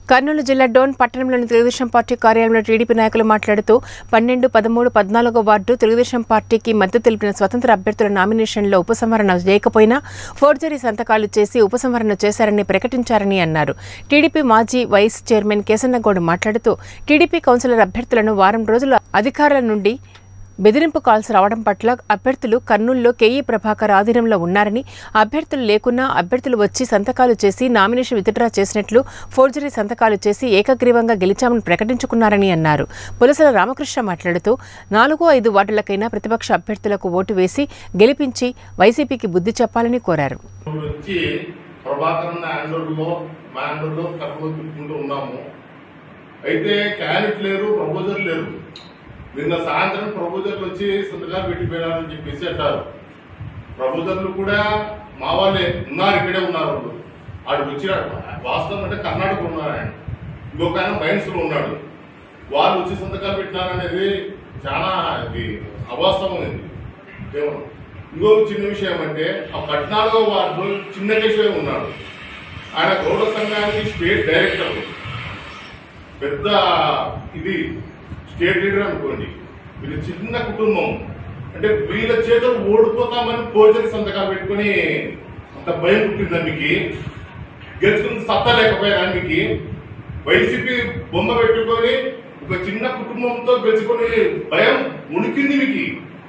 కర్నూలు జిల్లా డోన్ పట్టణంలోని తెలుగుదేశం పార్టీ కార్యాలయంలో టీడీపీ నాయకులు మాట్లాడుతూ పన్నెండు పదమూడు పద్నాలుగో వార్డు తెలుగుదేశం పార్టీకి మద్దతు తెలిపిన స్వతంత్ర అభ్యర్థుల నామినేషన్లో ఉపసంహరణ చేయకపోయినా ఫోర్జరీ సంతకాలు చేసి ఉపసంహరణ చేశారని ప్రకటించారని అన్నారు టీడీపీ మాజీ వైస్ చైర్మన్ కేసన్నగౌడ్ మాట్లాడుతూ టీడీపీ కౌన్సిలర్ అభ్యర్థులను వారం రోజుల అధికారుల నుండి బెదిరింపు కాల్స్ రావడం పట్ల అభ్యర్థులు కర్నూలులో కేఈ ప్రభాకర్ ఆధీనంలో ఉన్నారని అభ్యర్థులు లేకున్నా అభ్యర్థులు వచ్చి సంతకాలు చేసి నామినేషన్ విత్డ్రా చేసినట్లు ఫోర్జరీ సంతకాలు చేసి ఏకగ్రీవంగా గెలిచామని ప్రకటించుకున్నారని అన్నారు పులసల రామకృష్ణ మాట్లాడుతూ నాలుగు ఐదు వార్డులకైనా ప్రతిపక్ష అభ్యర్థులకు ఓటు వేసి గెలిపించి వైసీపీకి బుద్ధి చెప్పాలని కోరారు ఇప్పుడు వచ్చి ప్రభాకరన్ హ్యాండూర్లో మ్యాండూర్లో కర్నూలు తిప్పుకుంటూ ఉన్నాము అయితే క్యారెట్ లేరు ప్రపోజల్ లేరు నిన్న సాయంత్రం ప్రపోజర్లు వచ్చి సంతకాలు పెట్టిపోయినారని చెప్పేసి అంటారు ప్రపోజర్లు కూడా మా వాళ్ళే ఉన్నారు ఇక్కడే ఉన్నారు వాళ్ళు ఆడికి వచ్చినాడు వాస్తవం అంటే కర్ణాటక ఉన్నారు ఆయన ఇంకొక ఆయన మైన్స్ లో ఉన్నాడు వాళ్ళు వచ్చి సంతకాలు పెట్టినారనేది చాలా ఇది అవాస్తవం ఇది ఏమో ఇంకో చిన్న విషయం అంటే ఆ పద్నాలుగో వార్డు చిన్న కేశవే ఉన్నాడు ఆయన గౌరవ సంఘానికి స్టేట్ డైరెక్టర్ పెద్ద ఇది స్టేట్ లీడర్ అనుకోండి వీళ్ళు చిన్న కుటుంబం అంటే వీళ్ళ చేతులు ఓడిపోతామని భోజన సంతకాలు పెట్టుకొని అంత భయం పుట్టిందా మీకు గెలుచుకుని సత్తా లేకపోయినా మీకు వైసీపీ బొమ్మ పెట్టుకొని ఒక చిన్న కుటుంబంతో గెలుచుకొని భయం ఉనికింది మీకు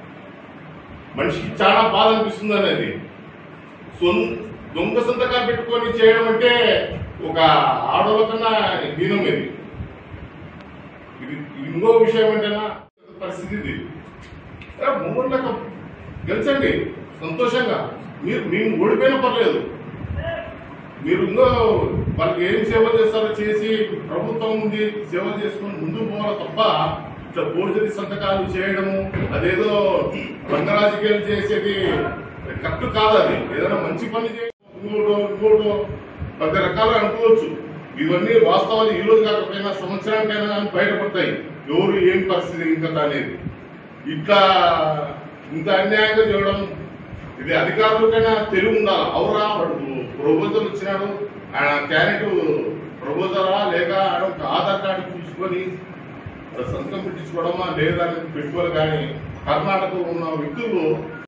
మనిషికి చాలా బాధ అనిపిస్తుంది అనేది సొంత దొంగ సంతకాలు పెట్టుకొని చేయడం అంటే ఒక ఆడవాళ్ళ కన్నా హీనం ఇది ఇది ఇంకో విషయం ఏంటన్నా పరిస్థితి ఇది ఏ, మూడులకు గెలిచండి సంతోషంగా మీరు మేము ఓడిపోయినా పర్లేదు మీరు ఇంకో వాళ్ళకి ఏం సేవలు చేస్తారో చేసి ప్రభుత్వం ఉంది సేవలు చేసుకొని ముందుకు పోవాలి తప్ప ఇట్లా బోర్జరి సంతకాలు చేయడము అదేదో రంగ రాజకీయాలు చేసేది కరెక్ట్ కాదు అది ఏదైనా మంచి పని చేయ ఇంకోటో ఇంకోటో పది రకాలు అనుకోవచ్చు ఇవన్నీ వాస్తవాలు ఈ రోజు కాకపోయినా సంవత్సరానికైనా కానీ బయటపడతాయి ఎవరు ఏం పరిస్థితి ఇంకా అనేది ఇట్లా ఇంత అన్యాయంగా చేయడం ఇది అధికారులకైనా తెలివి ఉండాలి అవురా వాడు ప్రపోజల్ వచ్చినాడు ఆయన క్యాండిడేట్ ప్రపోజలా లేక ఆయన ఒక ఆధార్ కార్డు చూసుకొని సంతకం పెట్టించుకోవడమా లేదా అనేది పెట్టుకోవాలి కానీ కర్ణాటకలో ఉన్న వ్యక్తులు